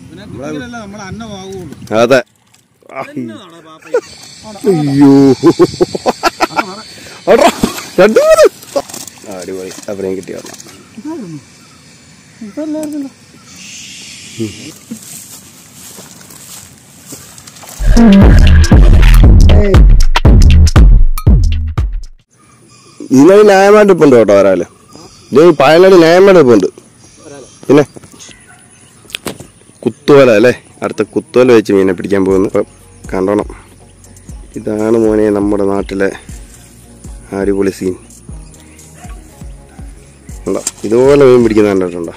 ഇങ്ങനെയല്ല നമ്മളെ അന്നമാകുള്ളൂ അതെ എന്നതാണ് പാപ്പ അയ്യോ അടാ, രണ്ടു മൂന്ന് ആ, അടിപൊളി അപ്പനെയും കിട്ടി വന്നു ഇതിനൊരു ന്യായമായിട്ട് ഇപ്പൊ ഉണ്ട് കേട്ടോ വരാല് ഇത് പായനാട് ന്യായമായിട്ട് ഇപ്പൊ ഉണ്ട് പിന്നെ കുത്തുവല അല്ലേ അടുത്ത കുത്തുവല വെച്ച് മീനെ പിടിക്കാൻ പോകുന്നു അപ്പം കണ്ടോണം ഇതാണ് മോനെ നമ്മുടെ നാട്ടിലെ അടിപൊളി സീൻ ഉണ്ടോ ഇതുപോലെ മീൻ പിടിക്കുന്ന കണ്ടിട്ടുണ്ടോ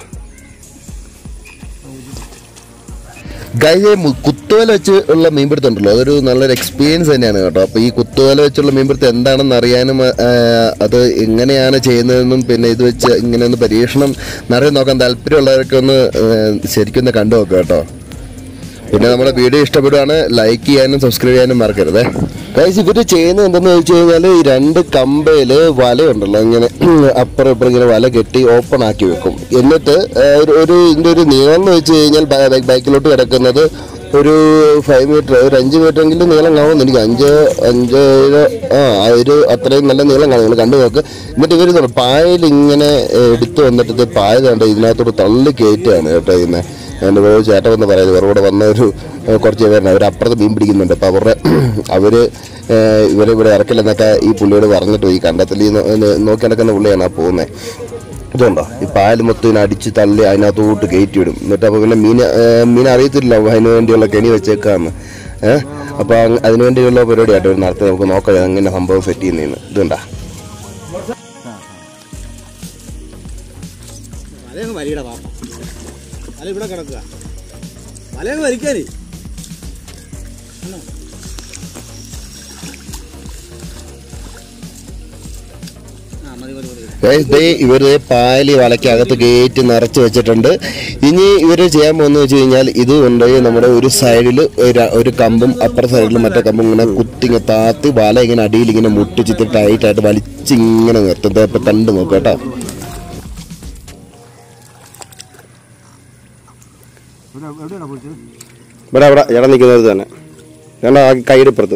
ഗൈസ് കുത്തുവല വെച്ച് ഉള്ള മീൻപിടുത്തം ഉണ്ടല്ലോ അതൊരു നല്ലൊരു എക്സ്പീരിയൻസ് തന്നെയാണ് കേട്ടോ അപ്പോൾ ഈ കുത്തുവല വെച്ചുള്ള മീൻപിടുത്തം എന്താണെന്ന് അറിയാനും ആ, അത് എങ്ങനെയാണ് ചെയ്യുന്നതെന്നും പിന്നെ ഇത് വെച്ച് ഇങ്ങനെ ഒന്ന് പരീക്ഷണം നിറയെ നോക്കാൻ താല്പര്യമുള്ളവരൊക്കെ ഒന്ന് ആ, ശരിക്കും ഒന്ന് കണ്ടു നോക്കുക കേട്ടോ പിന്നെ നമ്മുടെ വീഡിയോ ഇഷ്ടപ്പെടുവാണ് ലൈക്ക് ചെയ്യാനും സബ്സ്ക്രൈബ് ചെയ്യാനും മറക്കരുത് ഗൈസ് ഇവർ ചെയ്യുന്നത് എന്തെന്ന് വെച്ച് കഴിഞ്ഞാൽ ഈ രണ്ട് കമ്പയില് വലയുണ്ടല്ലോ ഇങ്ങനെ അപ്പുറം ഇപ്പുറം ഇങ്ങനെ വല കെട്ടി ഓപ്പൺ ആക്കി വെക്കും എന്നിട്ട് ആ, ഒരു- ഒരു ഇതിന്റെ ഒരു നീളം എന്ന് വെച്ച് കഴിഞ്ഞാൽ ബൈ- ബൈക്കിലോട്ട് കിടക്കുന്നത് ഒരു ഫൈവ് മീറ്റർ ഒരു അഞ്ച് മീറ്റർ എങ്കിലും നീളം കാണുമെന്ന് എനിക്ക് അഞ്ച് അഞ്ച് ഏഴ് ആ ആ ഒരു അത്രയും നല്ല നീളം കാണും നിങ്ങൾ കണ്ടു നോക്ക് എന്നിട്ട് ഇവർ പായൽ ഇങ്ങനെ എടുത്തു വന്നിട്ട് ഇത് പായ കണ്ട് ഇതിനകത്തോട് തള്ളി കയറ്റുകയാണ് കേട്ടോ ഇതിനെ എൻ്റെ ഒരു ചേട്ടൻ എന്ന് പറയുന്നത് ഇവരുടെ കൂടെ വന്ന ഒരു ഏഹ്, കുറച്ച് പേരുണ്ട് അവർ അപ്പുറത്ത് മീൻ പിടിക്കുന്നുണ്ട് അപ്പോൾ അവരുടെ അവർ ഇവരെ ഇവിടെ ഇറക്കില്ലെന്നൊക്കെ ഈ പുള്ളിയോട് പറഞ്ഞിട്ട് ഈ കണ്ടത്തിൽ ഈ നോ- നോ- നോക്കി നടക്കുന്ന പുള്ളിയാണ് ആ പോകുന്നത് ഇതുണ്ടോ ഈ പായൽ മൊത്തം ഇതിനെ അടിച്ച് തള്ളി അതിനകത്തോട്ട് കയറ്റി വിടും എന്നിട്ട് അപ്പോൾ പിന്നെ മീൻ ഏഹ്, മീൻ അറിയത്തില്ല അതിന് വേണ്ടിയുള്ള കെണി വെച്ചേക്കാന്ന് ഏഹ് അപ്പോൾ അങ്ങ് അതിന് വേണ്ടിയുള്ള പരിപാടിയായിട്ട് ഇവർ നടത്തി നമുക്ക് നോക്കാം എങ്ങനെ സംഭവം സെറ്റ് ചെയ്യുന്നതെന്ന് ഇതുണ്ടാ മലയങ്ങ് വലിയുടെ പാപ്പ മല ഇവിടെ കിടക്കുക മലയങ്ങ് വലിക്കാനേ ആ മതി മതി മതി Guys, ദേ ഇവര് പായലി വലയ്ക്കകത്ത് കയറ്റി നിറച്ച് വെച്ചിട്ടുണ്ട് ഇനി ഇവര് ചെയ്യാൻ പോകുന്ന വെച്ച് കഴിഞ്ഞാൽ ഇത് കൊണ്ടുപോയി നമ്മുടെ ഒരു സൈഡിൽ ഒരു കമ്പും അപ്പുറ സൈഡിൽ മറ്റേ കമ്പും ഇങ്ങനെ കുത്തി ഇങ്ങനെ താത്തി വല ഇങ്ങനെ അടിയിൽ ഇങ്ങനെ മുട്ടിച്ചിട്ട് ടൈറ്റായിട്ട് വലിച്ച് ഇങ്ങനെ നിർത്തും ദേ ഇപ്പൊ കണ്ടു നോക്കുക കേട്ടോ ഇവിടെ അവിടെ ഇട നിൽക്കുന്നത് തന്നെ കണ്ടോ ആ കൈയിടിപ്പുറത്ത്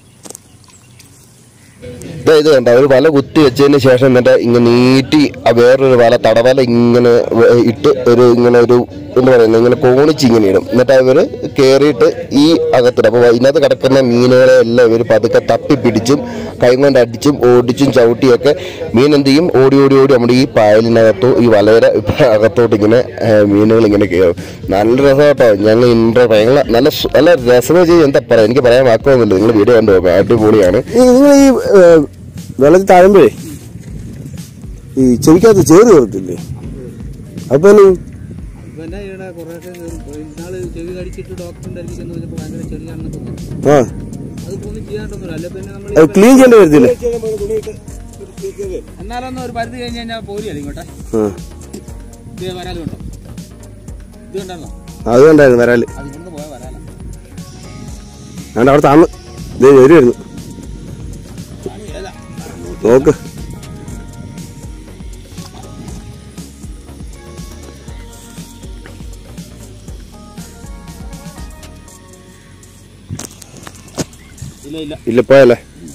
ദേ ഇത് കണ്ട ഒരു വല കുത്തി വെച്ചതിന് ശേഷം എന്നിട്ട് ഇങ്ങനെ നീട്ടി ആ വേറൊരു വല തടവല ഇങ്ങനെ വ- ഇട്ട് ഒരു ഇങ്ങനെ ഒരു എന്താ പറയുന്നത് ഇങ്ങനെ കോണിച്ച് ഇങ്ങനെ ഇടും എന്നിട്ട് അവര് കയറിയിട്ട് ഈ അകത്തിടും അപ്പോൾ ഇതിനകത്ത് കിടക്കുന്ന മീനുകളെ എല്ലാം ഇവർ പതുക്കെ തപ്പി പിടിച്ചും കൈ കൊണ്ട് അടിച്ചും ഓടിച്ചും ചവിട്ടിയൊക്കെ മീൻ എന്ത് ചെയ്യും ഓടി ഓടി ഓടി നമ്മുടെ ഈ പായലിനകത്തോ ഈ വലയുടെ അകത്തോട്ട് ഇങ്ങനെ മീനുകൾ ഇങ്ങനെ കയറും നല്ല രസം കേട്ടോ ഞങ്ങൾ ഇൻട്രോ ഭയങ്കര നല്ല സു- നല്ല രസം ചെയ്ത് എന്താ പറയാ എനിക്ക് പറയാൻ വാക്കുമൊന്നുമില്ല നിങ്ങൾ വീഡിയോ കണ്ടു നോക്കാം അടിപൊളിയാണ് നിങ്ങൾ ഈ ഏഹ്, വെള്ളത്തിൽ താഴുമ്പോഴേ ഈ ചെവിക്കകത്ത് ചേറ് കയറത്തില്ലേ അപ്പൊ ഇനി ഇപ്പൊ എന്നാ ചെയ്യണ കുറേയൊക്കെ ഇന്നാള് ചെവി കടിച്ചിട്ട് ഡോക്ടറിന്റെ അടുത്ത് ചെന്ന് വെച്ചപ്പോ ഭയങ്കര ചെറിയാണെന്ന് തോന്നുന്നു ആ അത് ഒന്നും ചെയ്യാണ്ടൊന്നുമില്ല അല്ലെ പിന്നെ നമ്മൾ അത് ക്ലീൻ ചെയ്യേണ്ടി വരത്തില്ലേ എന്നാലൊന്നും ഒരു പരിധി കഴിഞ്ഞ് കഴിഞ്ഞാൽ പോരിയല്ല ഇങ്ങോട്ടെ ആ ഇത് വരാലും ഉണ്ടോ ഇത് കണ്ടായിരുന്നോ അതുകൊണ്ടായിരുന്നു വരാല് അത് ഇവിടുന്ന് പോയാൽ വരാല അതുകൊണ്ട് അവിടെ താന്ന് ദേ വരുമായിരുന്നു ഏതാ നോക്ക് ഇല്ല ഇല്ല ഇല്ല പോയല്ലേ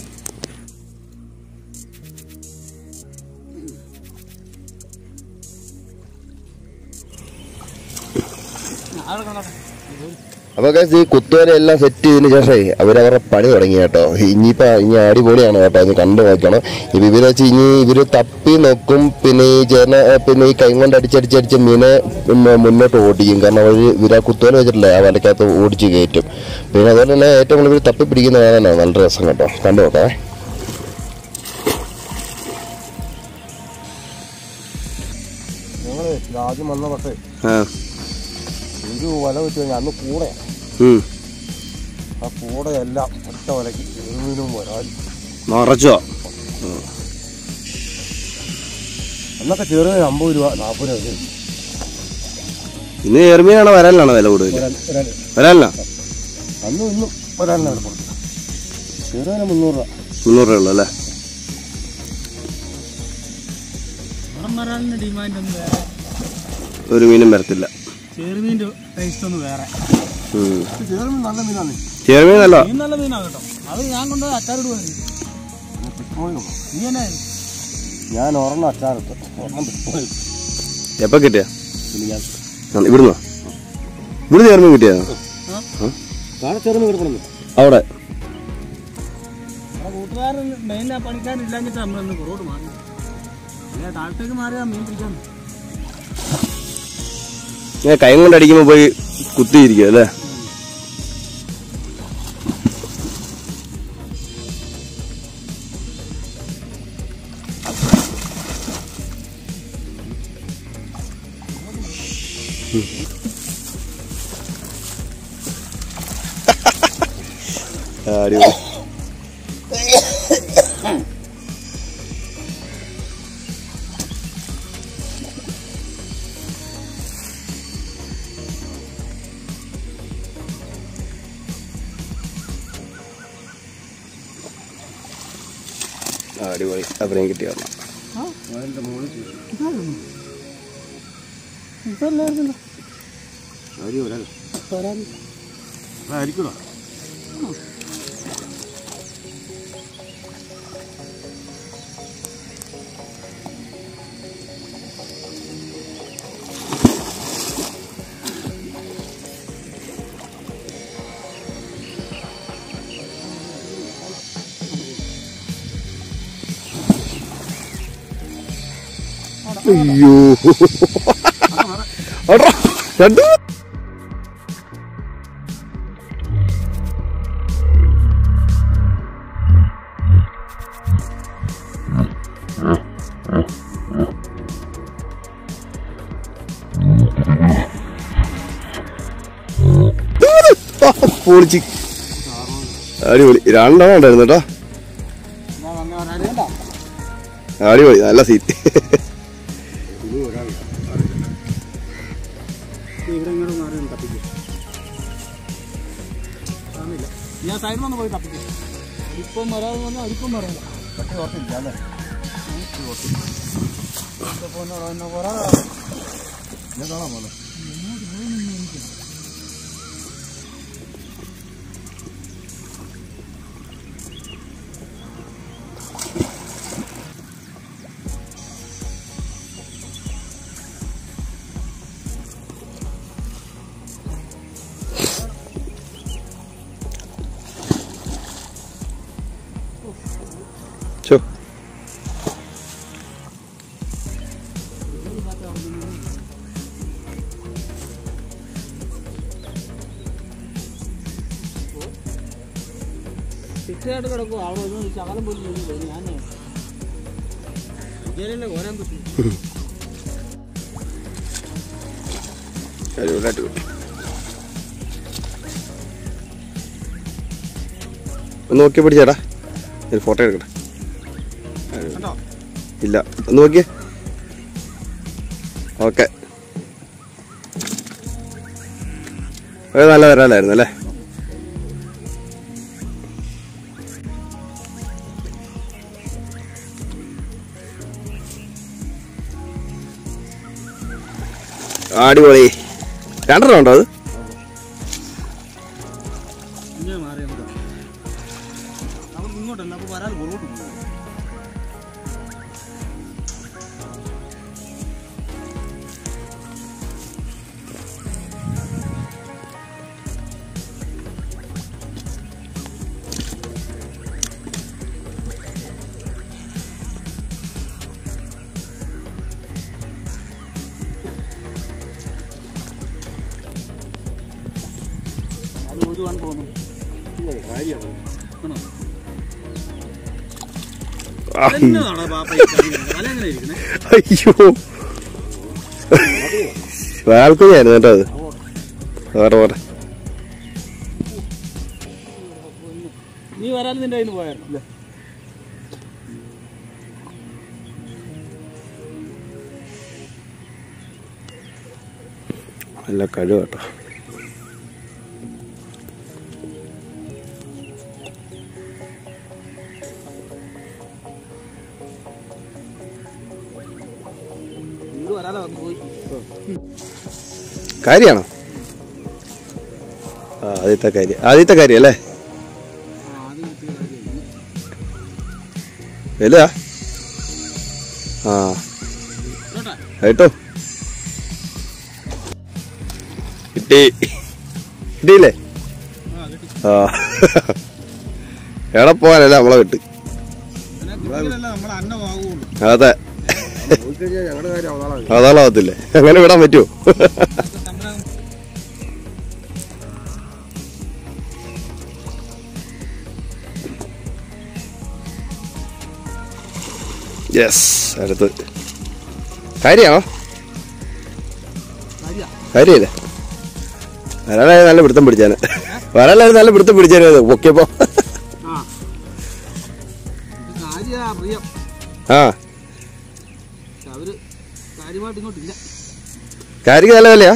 അവിടെ കണ്ടോട്ടെ അപ്പൊ guys, ഈ കുത്തുവര എല്ലാം സെറ്റ് ചെയ്തതിന് ശേഷമേ അവരവരുടെ പണി തുടങ്ങി കേട്ടോ ഇനിയിപ്പോ ഇനി അടിപൊളിയാണ് കേട്ടോ ഇത് കണ്ടു നോക്കണം ഇപ്പൊ ഇവര് വെച്ച് ഇനി ഇവര് തപ്പി നോക്കും പിന്നെ ഈ ചേർന്ന പിന്നെ ഈ കൈ കൊണ്ട് അടിച്ചടിച്ചടിച്ച് മീനെ പിന്നെ മുന്നോട്ട് ഓടിക്കും കാരണം അവര് ഇവര് ആ കുത്തുവല വെച്ചിട്ടില്ലേ ആ വലക്കകത്ത് ഓടിച്ച് കയറ്റും പിന്നെ അതുപോലെ തന്നെ ഏറ്റവും കൂടുതൽ ഇവര് തപ്പി പിടിക്കുന്ന കാണാനാണ് നല്ല രസം കേട്ടോ കണ്ടു നോക്കാം ഞങ്ങള് ആദ്യം വന്ന പക്ഷേ ആ ഒരു വല വെച്ച് കഴിഞ്ഞാൽ അന്ന് കൂടെ ഉം. ആ കൂടെയെല്ലാം ഒറ്റ വലയ്ക്ക് എഴുതിനും വരാൻ നിറച്ചോ അന്നൊക്കെ ചെറുതിന് അമ്പത് രൂപ നാൽപ്പത് രൂപ ഒക്കെ. ഇന്ന് ചെറുമീനാണോ വരാനാണോ വില കൂടുതൽ ഒരാൾ- ഒരാൾ. വരാനല്ല അന്നും ഇന്നും ഒരാളിനാണ് കൊടുത്തത് ചെറുതിന് മുന്നൂറ് രൂപ മുന്നൂറ് രൂപ ഉള്ളു അല്ലേ മറമറാലിന് ഡിമാൻഡ് ഒന്നും വേറെ ഒരു മീനും വരത്തില്ല ചെറുമീൻ്റെ ടേസ്റ്റ് ഒന്ന് വേറെ ഉം. ചെറുമീൻ നല്ല മീനാണ് ചെറുമീൻ നല്ല മീൻ നല്ല മീനാണ് കേട്ടോ അത് ഞാൻ കൊണ്ട് അച്ചാറിടുവായിരുന്നു നീ തന്നെ ഞാൻ ഒരെണ്ണം അച്ചാറിട്ട് ഒരെണ്ണം പോയി എപ്പോ കിട്ടിയ പിന്നെ ഞാൻ ഇവിടുന്നോ ഇവിടെ ചെറുമീൻ കിട്ടിയാ താഴെ ചെറുമീൻ കിടക്കണം അവിടെ നമ്മുടെ കൂട്ടുകാരൻ മെയിൻ പണിക്കാരില്ലാഞ്ഞിട്ട് നമ്മളിന്ന് പുറകോട്ട് മാറി അല്ലെ താഴത്തേക്ക് മാറിയാ മീൻ പിടിക്കാൻ ഞാൻ കൈ കൊണ്ട് അടിക്കുമ്പോ പോയി കുത്തിയിരിക്കും അല്ലേ അടിപൊളി അടിപൊളി അത്രയും കിട്ടിയ ആയിരിക്കണോ അയ്യോ അടാ, രണ്ടു പൊളിച്ച് അടിപൊളി രണ്ടെണ്ണം ഉണ്ടായിരുന്നു കേട്ടോ ഞാൻ വന്ന പറയാനുണ്ടോ അടിപൊളി നല്ല സീറ്റ് ഇവിടെ ഇങ്ങോട്ട് മാറി ഒന്ന് തപ്പിക്കും കാണുന്നില്ല ഞാൻ സൈഡിൽ നിന്ന് പോയി തപ്പിക്കും അടിപ്പം വരാതെ പറഞ്ഞാൽ അടിപ്പം വരാതെ പട്ടി ഓർത്തില്ല അല്ലേ ഞാൻ കാണാൻ പോലെ ചോ ചിട്ടയായിട്ട് കിടക്കും അവിടെ ഒന്ന് ശകലം പോലും ചെയ്തില്ല ഞാൻ വിജയനല്ലേ കോരാൻ പറ്റും അടിപൊളി അടിപൊളി ഒന്ന് നോക്കി പിടിച്ചേടാ ഒരു ഫോട്ടോ എടുക്കട്ടെ കണ്ടോ ഇല്ല ഒന്ന് നോക്കിയേ ഓക്കെ അത് നല്ല തരാലായിരുന്നു അല്ലേ അടിപൊളി രണ്ടെണ്ണം ഉണ്ടോ അത് ഇങ്ങനെ മാറി നമുക്ക് നമുക്ക് ഇങ്ങോട്ടല്ല അപ്പോൾ വരാതെ പുറകോട്ട് പോകും അത് ഒഴുവാൻ പോകുന്നു ആണോ ആ, എന്നതാണോ പാപ്പ ഈ കളിക്കുന്നത്? തല എങ്ങനെ ഇരിക്കണേ അയ്യോ വാൽക്കുഞ്ഞായിരുന്നു കേട്ടോ അത് വേറെ വേറെ നീ വരാൻ നിന്റെ കയ്യിൽ നിന്ന് പോയായിരുന്നു നല്ല കഴിവ് കേട്ടോ വീട് വരാതെ വന്നു പോയി കാര്യമാണോ ആ ആദ്യത്തെ കാര്യം ആദ്യത്തെ കാര്യം അല്ലേ വലുതാ ആ കേട്ടോ കിട്ടി കിട്ടിയില്ലേ ആ എവിടെ പോകാനല്ല നമ്മളെ കിട്ട് നമ്മളെ അന്നമാകുള്ളൂ അതെ ഞങ്ങളുടെ കാര്യം അവതാളാണ് അതാളാവത്തില്ലേ അങ്ങനെ വിടാൻ പറ്റുമോ യെസ് അടുത്ത് കാര്യമാണോ കാര്യമില്ലേ വരാനായി നല്ല പിടുത്തം പിടിച്ചാന് വരാനായി നല്ല പിടുത്തം പിടിച്ചാന് പൊക്കിയപ്പോ ആ ഇത് കാര്യാ പ്രിയം ആ പക്ഷെ അവര് കാര്യമായിട്ട് ഇങ്ങോട്ടില്ല കാര്യക്ക് നല്ല വിലയാ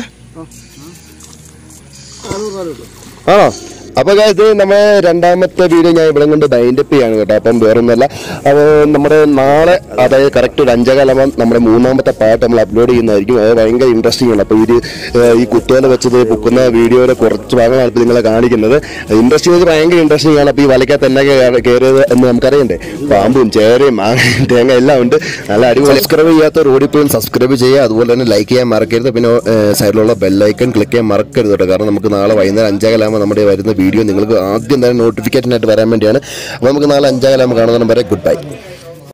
ആണോ അപ്പൊ ഇത് നമ്മുടെ രണ്ടാമത്തെ വീഡിയോ ഞാൻ ഇവിടെ കൊണ്ട് ബൈൻഡപ്പ് ചെയ്യാണ് കേട്ടോ അപ്പം വേറൊന്നുമല്ല അപ്പോൾ നമ്മുടെ നാളെ അതായത് കറക്റ്റ് ഒരു അഞ്ചകാലാകുമ്പോൾ നമ്മുടെ മൂന്നാമത്തെ പാട്ട് നമ്മൾ അപ്ലോഡ് ചെയ്യുന്നതായിരിക്കും അത് ഭയങ്കര ഇൻട്രസ്റ്റിംഗ് ആണ് അപ്പോൾ ഇത് ഏഹ്, ഈ കുത്തോല വെച്ചത് പൊക്കുന്ന വീഡിയോയുടെ കുറച്ച് ഭാഗമാണ് ഇപ്പോൾ നിങ്ങളെ കാണിക്കുന്നത് ഇൻട്രസ്റ്റിംഗ് വെച്ച് ഭയങ്കര ഇൻട്രസ്റ്റിംഗ് ആണ് അപ്പോൾ ഈ വലയ്ക്കകത്ത് തന്നെ കയറിയത് എന്ന് നമുക്കറിയണ്ടേ പാമ്പും ചേരയും മാങ്ങയും തേങ്ങ എല്ലാം ഉണ്ട് നല്ല അടിപൊളി സബ്സ്ക്രൈബ് ചെയ്യാത്ത ഓടിപ്പോയും സബ്സ്ക്രൈബ് ചെയ്യുക അതുപോലെ തന്നെ ലൈക്ക് ചെയ്യാൻ മറക്കരുത് പിന്നെ ഏഹ്, സൈഡിലുള്ള ബെല്ലൈക്കൺ ക്ലിക്ക് ചെയ്യാൻ മറക്കരുത് കേട്ടോ കാരണം നമുക്ക് നാളെ വൈകുന്നേരം അഞ്ചാകലാകുമ്പോൾ നമ്മുടെ വരുന്ന വീഡിയോ നിങ്ങൾക്ക് ആദ്യം തന്നെ നോട്ടിഫിക്കേഷൻ ആയിട്ട് വരാൻ വേണ്ടിയാണ് അപ്പോൾ നമുക്ക് നാളെ അഞ്ചാകലാകുമ്പോൾ കാണുന്നതിന് വരെ ഗുഡ് ബൈ